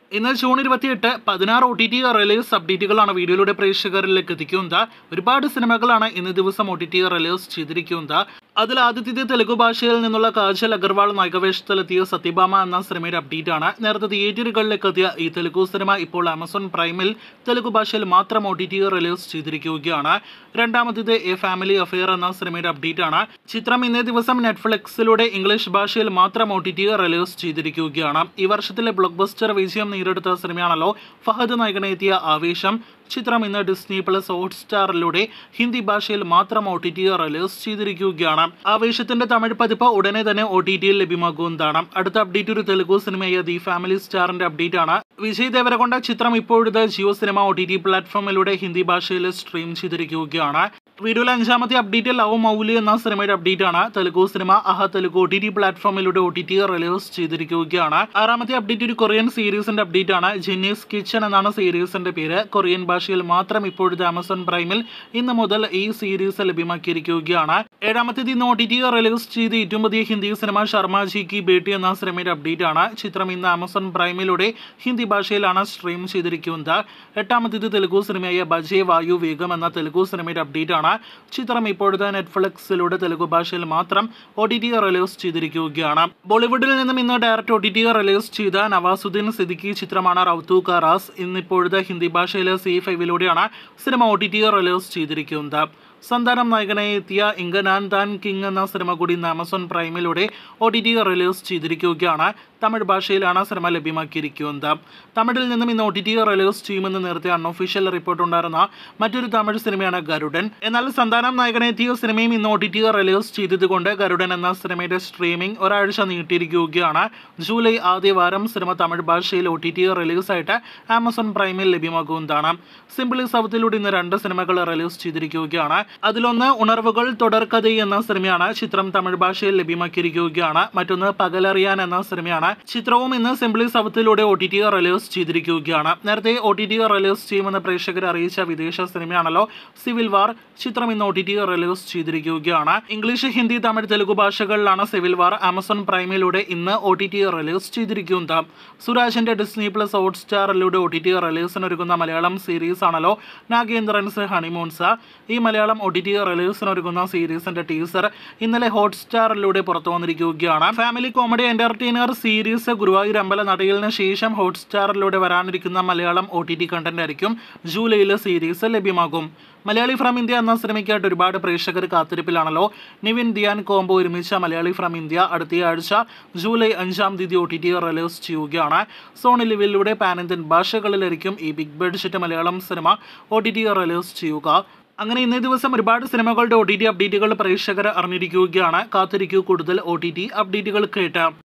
ഇന്ന് ജൂൺ ഇരുപത്തിയെട്ട് പതിനാറ് ഒ ടി ടി റിലീസ് അപ്ഡേറ്റുകളാണ് വീഡിയോയിലൂടെ പ്രേക്ഷകരിലേക്ക് എത്തിക്കുന്നത് ഒരുപാട് സിനിമകളാണ് ഇന്ന് ദിവസം ഒ ടി ടി റിലീസ് ചെയ്തിരിക്കുന്നത് അതിൽ ആദ്യത്തെ തെലുഗു ഭാഷയിൽ നിന്നുള്ള കാജൽ അഗർവാൾ നായകവേഷത്തിലെത്തിയ സത്യഭാമ എന്ന സിനിമയുടെ അപ്ഡേറ്റ് ആണ് നേരത്തെ തിയേറ്ററുകളിലേക്ക് എത്തിയ ഈ തെലുഗു സിനിമ ഇപ്പോൾ ആമസോൺ പ്രൈമിൽ തെലുഗു ഭാഷയിൽ മാത്രം ഒ ടി ടി റിലീസ് ചെയ്തിരിക്കുകയാണ് രണ്ടാമത്തേത് എ ഫാമിലി അഫെയർ എന്ന സിനിമയുടെ അപ്ഡേറ്റ് ആണ് ചിത്രം ഇന്നേ ദിവസം നെറ്റ്ഫ്ലിക്സിലൂടെ ഇംഗ്ലീഷ് ഭാഷയിൽ മാത്രം ഒ ടി ടി റിലീസ് ചെയ്തിരിക്കുകയാണ് ഈ വർഷത്തിലെ ബ്ലോക്ക് ബസ്റ്റർ വിജയം നേടിയെടുത്ത സിനിമയാണല്ലോ ഫഹദ് നായകനെത്തിയ ആവേശം ചിത്രം ഇന്ന് ഡിസ്നി പ്ലസ് ഹോട്ട്സ്റ്റാറിലൂടെ ഹിന്ദി ഭാഷയിൽ മാത്രം ഒ ടി ടി റിലീസ് ചെയ്തിരിക്കുകയാണ് ആവേശത്തിന്റെ തമിഴ് പതിപ്പ് ഉടനെ തന്നെ ഒ ടി ടിയിൽ ലഭ്യമാകുന്നതാണ് അടുത്ത അപ്ഡേറ്റ് ഒരു തെലുഗു സിനിമയായ ദി ഫാമിലി സ്റ്റാറിന്റെ അപ്ഡേറ്റ് ആണ് വിജയ് ദേവരകൊണ്ട ചിത്രം ഇപ്പോഴത്തെ Jio cinema O T T പ്ലാറ്റ്ഫോമിലൂടെ ഹിന്ദി ഭാഷയിൽ സ്ട്രീം ചെയ്തിരിക്കുകയാണ് വീഡിയോയിലെ അഞ്ചാമത്തെ അപ്ഡേറ്റ് ലവ് മൗലി എന്ന സിനിമയുടെ അപ്ഡേറ്റ് ആണ് Telugu cinema Aha Telugu O T T പ്ലാറ്റ്ഫോമിലൂടെ ഒ ടി ടി റിലീസ് ചെയ്തിരിക്കുകയാണ് ആറാമത്തെ അപ്ഡേറ്റ് ഒരു കൊറിയൻ സീരീസിന്റെ അപ്ഡേറ്റ് ആണ് ജെന്നീസ് കിച്ചൺ എന്നാണ് സീരീസിന്റെ പേര് കൊറിയൻ ഭാഷയിൽ മാത്രം ഇപ്പോഴത്തെ ആമസോൺ പ്രൈമിൽ ഇന്ന് മുതൽ ഈ സീരീസ് ലഭ്യമാക്കിയിരിക്കുകയാണ് ഏഴാമത്തേത് ഇന്ന് ഒ ടി ടി റിലീസ് ചെയ്ത് ഏറ്റവും പുതിയ ഹിന്ദി സിനിമ ശർമാജി കി ബേട്ടി എന്ന സിനിമയുടെ അപ്ഡേറ്റ് ആണ് ചിത്രം ഇന്ന് ആമസോൺ പ്രൈമിലൂടെ ഹിന്ദി ഭാഷയിലാണ് സ്ട്രീം ചെയ്തിരിക്കുന്നത് എട്ടാമത്തേത് തെലുഗു സിനിമയായ ബജേ വായു വേഗം എന്ന തെലുഗു സിനിമയുടെ അപ്ഡേറ്റ് ആണ് ചിത്രം ഇപ്പോഴത്തെ നെറ്റ്ഫ്ലിക്സിലൂടെ തെലുഗു ഭാഷയിൽ മാത്രം ഒ ടി ടി റിലീസ് ചെയ്തിരിക്കുകയാണ് ബോളിവുഡിൽ നിന്നും ഇന്ന് direct O T T release ചെയ്ത നവാസുദ്ദീൻ സിദ്ദിഖി ചിത്രമാണ് റൌത്തു കാറാസ് ഇന്ന് ഇപ്പോഴത്തെ ഹിന്ദി ഭാഷയിലെ സി ഫൈവിലൂടെയാണ് cinema O T T release ചെയ്തിരിക്കുന്നത് സന്താനം നായകനായി എത്തിയ ഇങ്കനാൻ താൻ കിങ് എന്ന സിനിമ കൂടി ഇന്ന് ആമസോൺ പ്രൈമിലൂടെ ഒ ടി ടി റിലീസ് ചെയ്തിരിക്കുകയാണ് തമിഴ് ഭാഷയിലാണ് സിനിമ ലഭ്യമാക്കിയിരിക്കുന്നത് തമിഴിൽ നിന്നും ഇന്ന് ഒ ടി ടി റിലീസ് ചെയ്യുമെന്ന് നേരത്തെ അൺഒഫീഷ്യൽ റിപ്പോർട്ട് ഉണ്ടായിരുന്ന മറ്റൊരു തമിഴ് സിനിമയാണ് ഗരുഡൻ എന്നാൽ സന്താനം നായകനെ എത്തിയ സിനിമയും ഇന്ന് ഒ ടി ടി റിലീസ് ചെയ്തതുകൊണ്ട് ഗരുഡൻ എന്ന സിനിമയുടെ സ്ട്രീമിംഗ് ഒരാഴ്ച നീട്ടിയിരിക്കുകയാണ് ജൂലൈ ആദ്യ വാരം സിനിമ തമിഴ് ഭാഷയിൽ ഒ ടി ടി റിലീസായിട്ട് ആമസോൺ പ്രൈമിൽ ലഭ്യമാകുന്നതാണ് സിംപിളി സൗത്തിലൂടെ ഇന്ന് രണ്ട് സിനിമകൾ റിലീസ് ചെയ്തിരിക്കുകയാണ് അതിലൊന്ന് ഉണർവുകൾ തുടർക്കഥ എന്ന സിനിമയാണ് ചിത്രം തമിഴ് ഭാഷയിൽ ലഭ്യമാക്കിയിരിക്കുകയാണ് മറ്റൊന്ന് പകലറിയാൻ എന്ന സിനിമയാണ് ചിത്രവും ഇന്ന് സിംപിളി സൗത്തിലൂടെ ഒ ടി ടി റിലീസ് ചെയ്തിരിക്കുകയാണ് നേരത്തെ ഒ ടി ടി റിലീസ് ചെയ്യുമെന്ന് പ്രേക്ഷകർ അറിയിച്ച വിദേശ സിനിമയാണല്ലോ സിവിൽ വാർ ചിത്രം ഇന്ന് ഒ ടി ടി റിലീസ് ചെയ്തിരിക്കുകയാണ് ഇംഗ്ലീഷ് ഹിന്ദി തമിഴ് തെലുഗു ഭാഷകളിലാണ് സിവിൽ വാർ ആമസോൺ പ്രൈമിലൂടെ ഇന്ന് ഒ ടി ടി റിലീസ് ചെയ്തിരിക്കുന്നത് സുരാജിന്റെ ഡിസ്നി പ്ലസ് ഹോട്ട്സ്റ്റാറിലൂടെ ഒ ടി ടി റിലീസിനൊരുക്കുന്ന മലയാളം സീരീസ് ആണല്ലോ നാഗേന്ദ്രൻസ് ഹണിമൂൺസ് ഈ മലയാളം ഒ ടി ടി റിലീസിനൊരുക്കുന്ന സീരീസിന്റെ ടീസർ ഇന്നലെ ഹോട്ട്സ്റ്റാറിലൂടെ പുറത്തു വന്നിരിക്കുകയാണ് family comedy entertainer series Guruvayur അമ്പല നടയിലിന് ശേഷം ഹോട്ട്സ്റ്റാറിലൂടെ വരാനിരിക്കുന്ന Malayalam O T T content ആയിരിക്കും ജൂലൈയിൽ സീരീസ് ലഭ്യമാകും മലയാളി ഫ്രം ഇന്ത്യ എന്ന സിനിമയ്ക്കായിട്ട് ഒരുപാട് പ്രേക്ഷകർ കാത്തിരിപ്പിലാണല്ലോ നിവിൻ ദിയാൻ കോംബോ ഒരുമിച്ച മലയാളി ഫ്രം ഇന്ത്യ അടുത്തയാഴ്ച ജൂലൈ അഞ്ചാം തീയതി ഒ ടി ടി റിലീസ് ചെയ്യുകയാണ് സോണി ലിവിലൂടെ പാൻ ഇന്ത്യൻ ഭാഷകളിലായിരിക്കും ഈ big budget Malayalam cinema O T T release ചെയ്യുക അങ്ങനെ ഇന്നേ ദിവസം ഒരുപാട് സിനിമകളുടെ ഒ ടി ടി അപ്ഡേറ്റുകൾ പ്രേക്ഷകർ അറിഞ്ഞിരിക്കുകയാണ് കാത്തിരിക്കൂ കൂടുതൽ ഒ ടി ടി അപ്ഡേറ്റുകൾ കേട്ട്